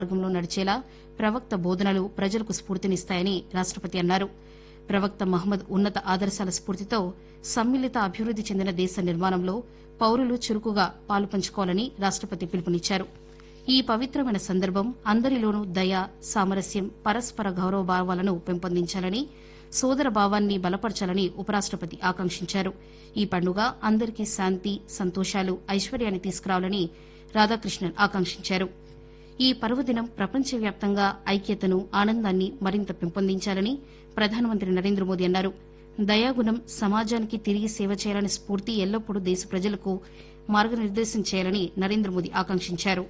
మార్గంలో నడిచేలా ప్రవక్త బోధనలు ప్రజలకు స్ఫూర్తినిస్తాయని రాష్టపతి అన్నారు ప్రవక్త మహమ్మద్ ఉన్నత ఆదర్శాల స్ఫూర్తితో సమ్మిళిత అభివృద్ది చెందిన దేశ నిర్మాణంలో పౌరులు చురుకుగా పాలుపంచుకోవాలని రాష్టపతి పిలుపునిచ్చారు ఈ పవిత్రమైన సందర్భం అందరిలోనూ దయ సామరస్యం పరస్పర గౌరవ భావాలను పెంపొందించాలని సోదర భావాన్ని బలపరచాలని ఉపరాష్టపతి ఆకాంక్షించారు ఈ పండుగ అందరికీ శాంతి సంతోషాలు ఐశ్వర్యాన్ని తీసుకురావాలని రాధాకృష్ణన్ ఆకాంక్షించారు ఈ పర్వదినం ప్రపంచవ్యాప్తంగా ఐక్యతను ఆనందాన్ని మరింత పెంపొందించాలని ప్రధానమంత్రి నరేంద్ర మోదీ అన్నారు దయాగుణం సమాజానికి తిరిగి సేవ చేయాలనే స్ఫూర్తి ఎల్లప్పుడూ దేశ ప్రజలకు మార్గనిర్దేశం చేయాలని నరేంద్ర మోదీ ఆకాంక్షించారు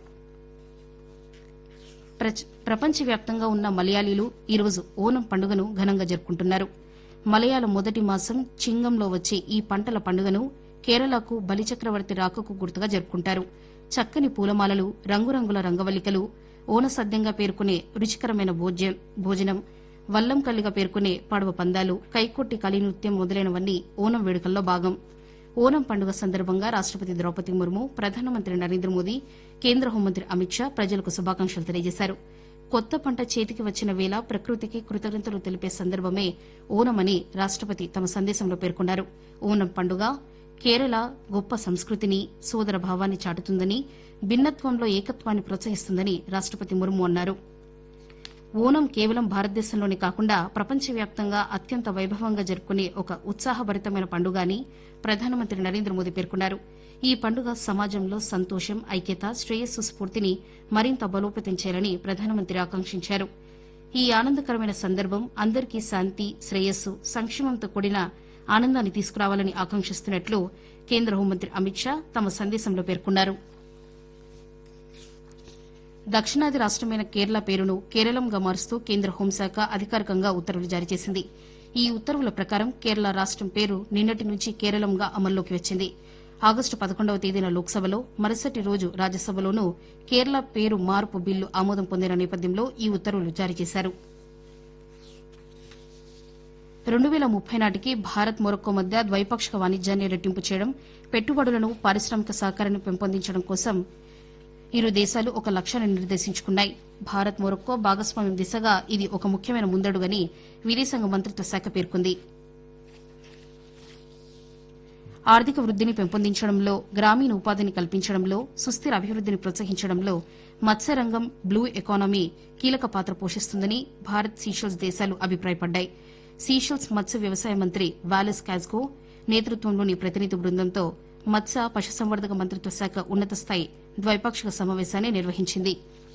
ప్రచ- ప్రపంచవ్యాప్తంగా ఉన్న మలయాళీలు ఈరోజు ఓనం పండుగను ఘనంగా జరుపుకుంటున్నారు మలయాళ మొదటి మాసం చింగంలో వచ్చే ఈ పంటల పండుగను కేరళకు బలిచక్రవర్తి రాకకు గుర్తుగా జరుపుకుంటారు చక్కని పూలమాలలు రంగురంగుల రంగవల్లికలు ఓనసద్యంగా పేర్కొనే రుచికరమైన భోజ్యం భోజనం వల్లంకల్లిగా పేర్కొనే పడవ పందాలు కైకొట్టి కలి నృత్యం మొదలైనవన్నీ ఓనం వేడుకల్లో భాగం ఓనం పండుగ సందర్భంగా రాష్టపతి ద్రౌపది ముర్ము ప్రధానమంత్రి నరేంద్ర మోదీ కేంద్ర హోంమంత్రి అమిత్ షా ప్రజలకు శుభాకాంక్షలు తెలియజేశారు కొత్త పంట చేతికి వచ్చిన వేళ ప్రకృతికి కృతజ్ఞతలు తెలిపే సందర్భమే ఓనమని రాష్టపతి తమ సందేశంలో పేర్కొన్నారు ఓనం పండుగ కేరళ గొప్ప సంస్కృతిని సోదర భావాన్ని చాటుతుందని భిన్నత్వంలో ఏకత్వాన్ని ప్రోత్సహిస్తుందని రాష్టపతి ముర్ము అన్నారు ఓనం కేవలం భారతదేశంలోనే కాకుండా ప్రపంచవ్యాప్తంగా అత్యంత వైభవంగా జరుపుకునే ఒక ఉత్సాహభరితమైన పండుగ అని ప్రధానమంత్రి నరేంద్ర మోదీ పేర్కొన్నారు ఈ పండుగ సమాజంలో సంతోషం ఐక్యత శ్రేయస్సు స్ఫూర్తిని మరింత బలోపేతం చేయాలని ప్రధానమంత్రి ఆకాంక్షించారు ఈ ఆనందకరమైన సందర్భం అందరికీ శాంతి శ్రేయస్సు సంక్షేమంతో కూడిన ఆనందాన్ని తీసుకురావాలని ఆకాంక్షిస్తున్నట్లు కేంద్ర హోంమంత్రి అమిత్ షా తమ సందేశంలో పేర్కొన్నారు దక్షిణాది రాష్టమైన కేరళ పేరును కేరళంగా మారుస్తూ కేంద్ర హోంశాఖ అధికారికంగా ఉత్తర్వులు జారీ చేసింది ఈ ఉత్తర్వుల ప్రకారం కేరళ రాష్టం పేరు నిన్నటి నుంచి కేరళంగా అమల్లోకి వచ్చింది ఆగస్టు పదకొండవ తేదీన లోక్సభలో మరుసటి రోజు రాజ్యసభలోనూ కేరళ పేరు మార్పు బిల్లు ఆమోదం పొందిన నేపథ్యంలో ఈ ఉత్తర్వులు జారీ చేశారు రెండు వేల ముప్పై నాటికి భారత్ మొరక్కో మధ్య ద్వైపాక్షిక వాణిజ్యాన్ని రెట్టింపు చేయడం పెట్టుబడులను పారిశ్రామిక సహకారాన్ని పెంపొందించడం కోసం ఇరు దేశాలు ఒక లక్ష్యాన్ని నిర్దేశించుకున్నాయి భారత్ మొరక్కో భాగస్వామ్యం దిశగా ఇది ఒక ముఖ్యమైన ముందడుగని విదేశాంగ మంత్రిత్వ శాఖ పేర్కొంది ఆర్థిక వృద్దిని పెంపొందించడంలో గ్రామీణ ఉపాధిని కల్పించడంలో సుస్థిర అభివృద్దిని ప్రోత్సహించడంలో మత్స్యరంగం బ్లూ ఎకానమీ కీలక పాత్ర పోషిస్తుందని భారత్ సీషెల్స్ దేశాలు అభిప్రాయపడ్డాయి సీషెల్స్ మత్స్య వ్యవసాయ మంత్రి వాలెస్ కాజ్కో నేతృత్వంలోని ప్రతినిధి బృందంతో మత్స్య పశుసంవర్ధక మంత్రిత్వ శాఖ ఉన్నత స్థాయి ద్వైపాక్షిక సమావేశాన్ని నిర్వహించింది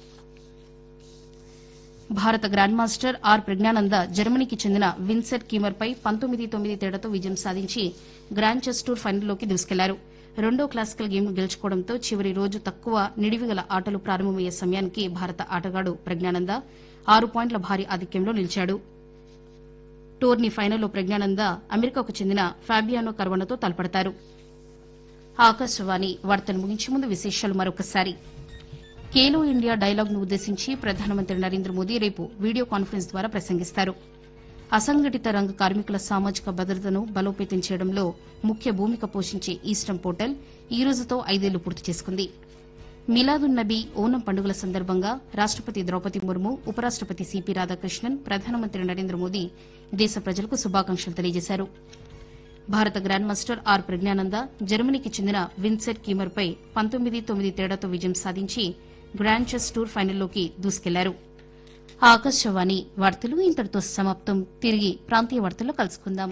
భారత గ్రాండ్ మాస్టర్ ఆర్ ప్రజ్ఞానంద జర్మనీకి చెందిన విన్సెట్ కీమర్పై పంతొమ్మిది తొమ్మిది తేడాతో విజయం సాధించి గ్రాండ్ చెస్ టూర్ ఫైనల్లోకి దూసుకెళ్లారు రెండో క్లాసికల్ గేమ్ గెలుచుకోవడంతో చివరి రోజు తక్కువ నిడివిగల ఆటలు ప్రారంభమయ్యే సమయానికి భారత ఆటగాడు ప్రజ్ఞానంద ఆరు పాయింట్ల భారీ ఆధిక్యంలో నిలిచాడు టోర్నీ ఫైనల్లో ప్రజ్ఞానంద అమెరికాకు చెందిన ఫాబియానో కర్వనతో తలపడతారు ఆకాశవాణి వార్తలు ముగించే ముందు విశేషాలు మరొకసారి ఖేలో ఇండియా డైలాగ్ ను ఉద్దేశించి ప్రధానమంత్రి నరేంద్ర మోదీ రేపు వీడియో కాన్ఫరెన్స్ ద్వారా ప్రసంగిస్తారు అసంఘటిత రంగ కార్మికుల సామాజిక భద్రతను బలోపేతం చేయడంలో ముఖ్య భూమిక పోషించే ఈస్టర్న్ పోర్టల్ ఈ రోజుతో ఐదేళ్లు పూర్తి చేసుకుంది మిలాదున్ నబీ ఓనం పండుగల సందర్భంగా రాష్టపతి ద్రౌపది ముర్ము ఉపరాష్టపతి సిపి రాధాకృష్ణన్ ప్రధానమంత్రి నరేంద్ర మోదీ దేశ ప్రజలకు శుభాకాంక్షలు తెలియజేశారు భారత గ్రాండ్ మాస్టర్ ఆర్ ప్రజ్ఞానంద జర్మనీకి చెందిన విన్సెట్ కీమర్పై పంతొమ్మిది తొమ్మిది తేడాతో విజయం సాధించి గ్రాండ్ చెస్ టూర్ ఫైనల్లోకి దూసుకెళ్లారు ఆకాశవాణి వార్తలు ఇంతటితో సమాప్తం తిరిగి ప్రాంతీయ వార్తల్లో కలుసుకుందాం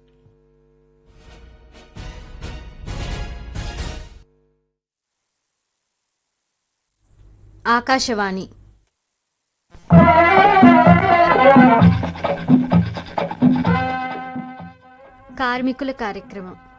ఆకాశవాణి కార్మికుల కార్యక్రమం